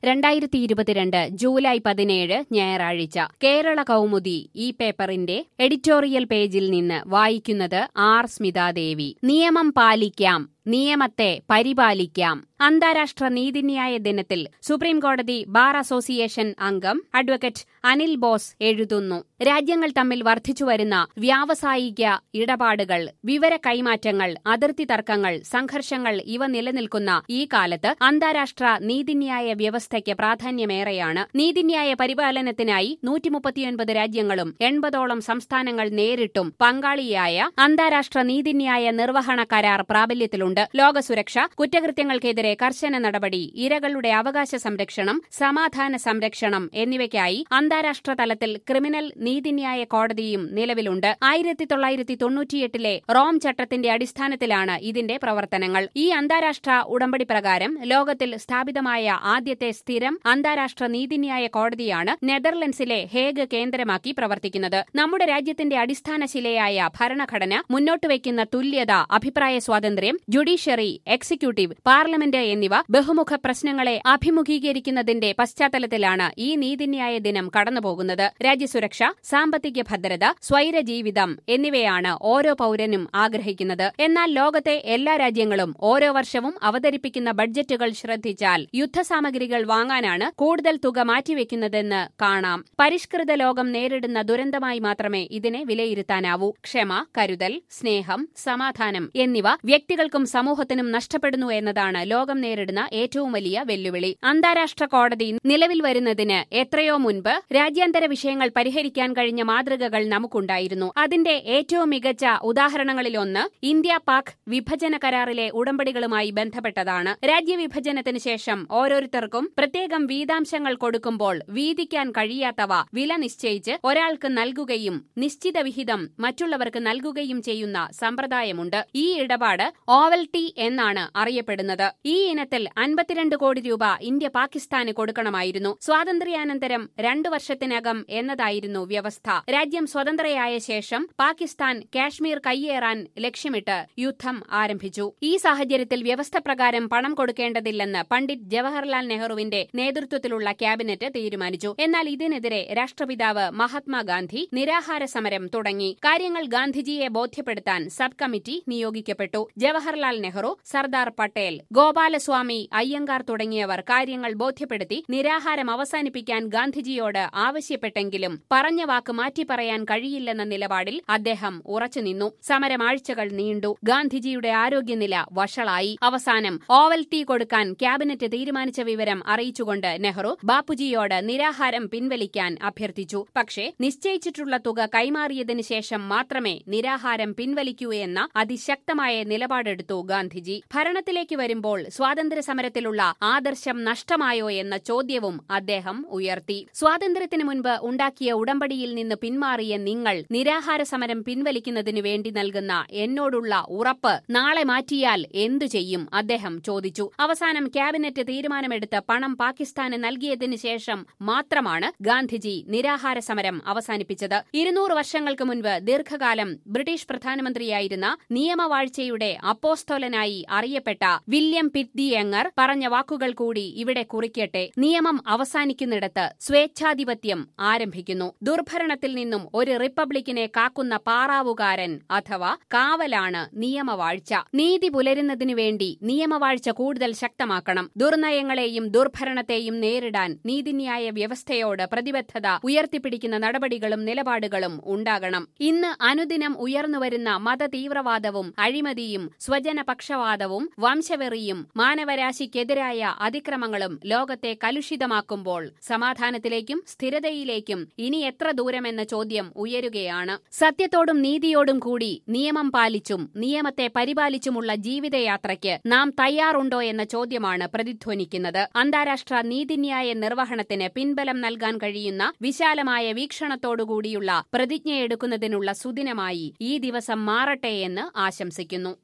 രണ്ടായിരത്തി ഇരുപത്തിരണ്ട് ജൂലൈ പതിനേഴ് ഞായറാഴ്ച കേരള കൗമുദി ഈ പേപ്പറിന്റെ എഡിറ്റോറിയൽ പേജിൽ നിന്ന് വായിക്കുന്നത് ആർ സ്മിതാദേവി നിയമം പാലിക്കാം നിയമത്തെ പരിപാലിക്കാം അന്താരാഷ്ട്ര നീതിന്യായ ദിനത്തിൽ സുപ്രീംകോടതി ബാർ അസോസിയേഷൻ അംഗം അഡ്വക്കേറ്റ് അനിൽ ബോസ് എഴുതുന്നു രാജ്യങ്ങൾ തമ്മിൽ വർദ്ധിച്ചുവരുന്ന വ്യാവസായിക ഇടപാടുകൾ വിവര കൈമാറ്റങ്ങൾ അതിർത്തി തർക്കങ്ങൾ സംഘർഷങ്ങൾ ഇവ നിലനിൽക്കുന്ന ഈ കാലത്ത് അന്താരാഷ്ട്ര നീതിന്യായ വ്യവസ്ഥയ്ക്ക് പ്രാധാന്യമേറെയാണ് നീതിന്യായ പരിപാലനത്തിനായി നൂറ്റിമുപ്പത്തിയൊൻപത് രാജ്യങ്ങളും എൺപതോളം സംസ്ഥാനങ്ങൾ നേരിട്ടും പങ്കാളിയായ അന്താരാഷ്ട്ര നീതിന്യായ നിർവഹണ കരാർ പ്രാബല്യത്തിലുണ്ട് ലോകസുരക്ഷ കുറ്റകൃത്യങ്ങൾക്കെതിരെ കർശന നടപടി ഇരകളുടെ അവകാശ സംരക്ഷണം സമാധാന സംരക്ഷണം എന്നിവയ്ക്കായി അന്താരാഷ്ട്ര തലത്തിൽ ക്രിമിനൽ നീതിന്യായ കോടതിയും നിലവിലുണ്ട് ആയിരത്തി തൊള്ളായിരത്തി തൊണ്ണൂറ്റിയെട്ടിലെ റോം ചട്ടത്തിന്റെ അടിസ്ഥാനത്തിലാണ് ഇതിന്റെ പ്രവർത്തനങ്ങൾ ഈ അന്താരാഷ്ട്ര ഉടമ്പടി പ്രകാരം ലോകത്തിൽ സ്ഥാപിതമായ ആദ്യത്തെ സ്ഥിരം അന്താരാഷ്ട്ര നീതിന്യായ കോടതിയാണ് നെതർലൻഡ്സിലെ ഹേഗ് കേന്ദ്രമാക്കി പ്രവർത്തിക്കുന്നത് നമ്മുടെ രാജ്യത്തിന്റെ അടിസ്ഥാന ശിലയായ ഭരണഘടന മുന്നോട്ടുവയ്ക്കുന്ന തുല്യത അഭിപ്രായ സ്വാതന്ത്ര്യം ജുഡീഷ്യറി എക്സിക്യൂട്ടീവ് പാർലമെന്റ് എന്നിവ ബഹുമുഖ പ്രശ്നങ്ങളെ അഭിമുഖീകരിക്കുന്നതിന്റെ പശ്ചാത്തലത്തിലാണ് ഈ നീതിന്യായ ദിനം കടന്നുപോകുന്നത് രാജ്യസുരക്ഷ സാമ്പത്തിക ഭദ്രത സ്വൈര ജീവിതം എന്നിവയാണ് ഓരോ പൌരനും ആഗ്രഹിക്കുന്നത് എന്നാൽ ലോകത്തെ എല്ലാ രാജ്യങ്ങളും ഓരോ വർഷവും അവതരിപ്പിക്കുന്ന ബഡ്ജറ്റുകൾ ശ്രദ്ധിച്ചാൽ യുദ്ധസാമഗ്രികൾ വാങ്ങാനാണ് കൂടുതൽ തുക മാറ്റിവെക്കുന്നതെന്ന് കാണാം പരിഷ്കൃത ലോകം നേരിടുന്ന ദുരന്തമായി മാത്രമേ ഇതിനെ വിലയിരുത്താനാവൂ ക്ഷമ കരുതൽ സ്നേഹം സമാധാനം എന്നിവ വ്യക്തികൾക്കും സമൂഹത്തിനും നഷ്ടപ്പെടുന്നു എന്നതാണ് ലോകം നേരിടുന്ന ഏറ്റവും വലിയ വെല്ലുവിളി അന്താരാഷ്ട്ര കോടതി നിലവിൽ വരുന്നതിന് എത്രയോ മുൻപ് രാജ്യാന്തര വിഷയങ്ങൾ പരിഹരിക്കാൻ കഴിഞ്ഞ മാതൃകകൾ നമുക്കുണ്ടായിരുന്നു അതിന്റെ ഏറ്റവും മികച്ച ഉദാഹരണങ്ങളിലൊന്ന് ഇന്ത്യ പാക് വിഭജന കരാറിലെ ഉടമ്പടികളുമായി ബന്ധപ്പെട്ടതാണ് രാജ്യവിഭജനത്തിന് ശേഷം ഓരോരുത്തർക്കും പ്രത്യേകം വീതാംശങ്ങൾ കൊടുക്കുമ്പോൾ വീതിക്കാൻ കഴിയാത്തവ വില നിശ്ചയിച്ച് ഒരാൾക്ക് നൽകുകയും നിശ്ചിത വിഹിതം മറ്റുള്ളവർക്ക് നൽകുകയും ചെയ്യുന്ന സമ്പ്രദായമുണ്ട് ഈ ഇടപാട് ഓവൽ ടി എന്നാണ് അറിയപ്പെടുന്നത് ഈ ഇനത്തിൽ അൻപത്തിരണ്ട് കോടി രൂപ ഇന്ത്യ പാകിസ്ഥാന് കൊടുക്കണമായിരുന്നു സ്വാതന്ത്ര്യാനന്തരം രണ്ടു വർഷത്തിനകം എന്നതായിരുന്നു വ്യവസ്ഥ രാജ്യം സ്വതന്ത്രയായ ശേഷം പാകിസ്ഥാൻ കാശ്മീർ കയ്യേറാൻ ലക്ഷ്യമിട്ട് യുദ്ധം ആരംഭിച്ചു ഈ സാഹചര്യത്തിൽ വ്യവസ്ഥ പ്രകാരം പണം കൊടുക്കേണ്ടതില്ലെന്ന് പണ്ഡിറ്റ് ജവഹർലാൽ നെഹ്റുവിന്റെ നേതൃത്വത്തിലുള്ള ക്യാബിനറ്റ് തീരുമാനിച്ചു എന്നാൽ ഇതിനെതിരെ രാഷ്ട്രപിതാവ് മഹാത്മാഗാന്ധി നിരാഹാര സമരം തുടങ്ങി കാര്യങ്ങൾ ഗാന്ധിജിയെ ബോധ്യപ്പെടുത്താൻ സബ് കമ്മിറ്റി നിയോഗിക്കപ്പെട്ടു ജവഹർലാൽ നെഹ്റു സർദാർ പട്ടേൽ ഗോപാലസ്വാമി അയ്യങ്കാർ തുടങ്ങിയവർ കാര്യങ്ങൾ ബോധ്യപ്പെടുത്തി നിരാഹാരം അവസാനിപ്പിക്കാൻ ഗാന്ധിജിയോട് ആവശ്യപ്പെട്ടെങ്കിലും പറഞ്ഞ വാക്ക് മാറ്റി പറയാൻ കഴിയില്ലെന്ന നിലപാടിൽ അദ്ദേഹം ഉറച്ചുനിന്നു സമരം ആഴ്ചകൾ നീണ്ടു ഗാന്ധിജിയുടെ ആരോഗ്യനില വഷളായി അവസാനം ഓവൽ ടീ കൊടുക്കാൻ ക്യാബിനറ്റ് തീരുമാനിച്ച വിവരം അറിയിച്ചുകൊണ്ട് നെഹ്റു ബാപ്പുജിയോട് നിരാഹാരം പിൻവലിക്കാൻ അഭ്യർത്ഥിച്ചു പക്ഷേ നിശ്ചയിച്ചിട്ടുള്ള തുക കൈമാറിയതിനു ശേഷം മാത്രമേ നിരാഹാരം പിൻവലിക്കൂ എന്ന അതിശക്തമായ നിലപാടെടുത്തു ഗാന്ധിജി ഭരണത്തിലേക്ക് വരുമ്പോൾ സ്വാതന്ത്ര്യ സമരത്തിലുള്ള ആദർശം നഷ്ടമായോ എന്ന ചോദ്യവും അദ്ദേഹം ഉയർത്തി സ്വാതന്ത്ര്യത്തിനു മുൻപ് ഉണ്ടാക്കിയ ഉടമ്പടിയിൽ നിന്ന് പിന്മാറിയ നിങ്ങൾ നിരാഹാര സമരം പിൻവലിക്കുന്നതിനു വേണ്ടി നൽകുന്ന എന്നോടുള്ള ഉറപ്പ് നാളെ മാറ്റിയാൽ എന്തു ചെയ്യും അദ്ദേഹം ചോദിച്ചു അവസാനം ക്യാബിനറ്റ് തീരുമാനമെടുത്ത് പണം പാകിസ്ഥാന് നൽകിയതിനു ശേഷം മാത്രമാണ് ഗാന്ധിജി നിരാഹാര സമരം അവസാനിപ്പിച്ചത് ഇരുന്നൂറ് വർഷങ്ങൾക്ക് മുൻപ് ദീർഘകാലം ബ്രിട്ടീഷ് പ്രധാനമന്ത്രിയായിരുന്ന നിയമവാഴ്ചയുടെ അപ്പോസ്തോലനായി അറിയപ്പെട്ട വില്യം പിറ്റ്ദിയങ്ങർ പറഞ്ഞ വാക്കുകൾ കൂടി ഇവിടെ കുറിക്കട്ടെ നിയമം അവസാനിക്കുന്നിടത്ത് സ്വേച്ഛാധിപത്യം ആരംഭിക്കുന്നു ദുർഭരണത്തിൽ നിന്നും ഒരു റിപ്പബ്ലിക്കിനെ കാക്കുന്ന പാറാവുകാരൻ അഥവാ കാവലാണ് നിയമവാഴ്ച നീതി പുലരുന്നതിനു വേണ്ടി നിയമവാഴ്ച കൂടുതൽ ശക്തമാക്കണം ദുർനയങ്ങളെയും ദുർഭരണത്തെയും നേരിടാൻ നീതിന്യായ വ്യവസ്ഥയോട് പ്രതിബദ്ധത ഉയർത്തിപ്പിടിക്കുന്ന നടപടികളും നിലപാടുകളും ഉണ്ടാകണം ഇന്ന് അനുദിനം ഉയർന്നുവരുന്ന മതതീവ്രവാദവും അഴിമതിയും സ്വജനപക്ഷവാദവും വംശവെറിയും മാനവരാശിക്കെതിരായ അതിക്രമങ്ങളും ലോകത്തെ കലുഷിതമാക്കുമ്പോൾ സമാധാനത്തിലേക്കും സ്ഥിരതയിലേക്കും ഇനി എത്ര ദൂരമെന്ന ചോദ്യം ഉയരുകയാണ് സത്യത്തോടും നീതിയോടും കൂടി നിയമം പാലിച്ചും നിയമത്തെ പരിപാലിച്ചുമുള്ള ജീവിതയാത്രയ്ക്ക് നാം തയ്യാറുണ്ടോ എന്ന ചോദ്യമാണ് പ്രതിധ്വനിക്കുന്നത് അന്താരാഷ്ട്ര നീതിന്യായ നിർവഹണത്തിന് പിൻബലം നൽകാൻ കഴിയുന്ന വിശാലമായ വീക്ഷണത്തോടുകൂടിയുള്ള പ്രതിജ്ഞയെടുക്കുന്നതിനുള്ള സുദിനമായി ഈ ദിവസം മാറട്ടെ എന്ന് ആശംസിക്കുന്നു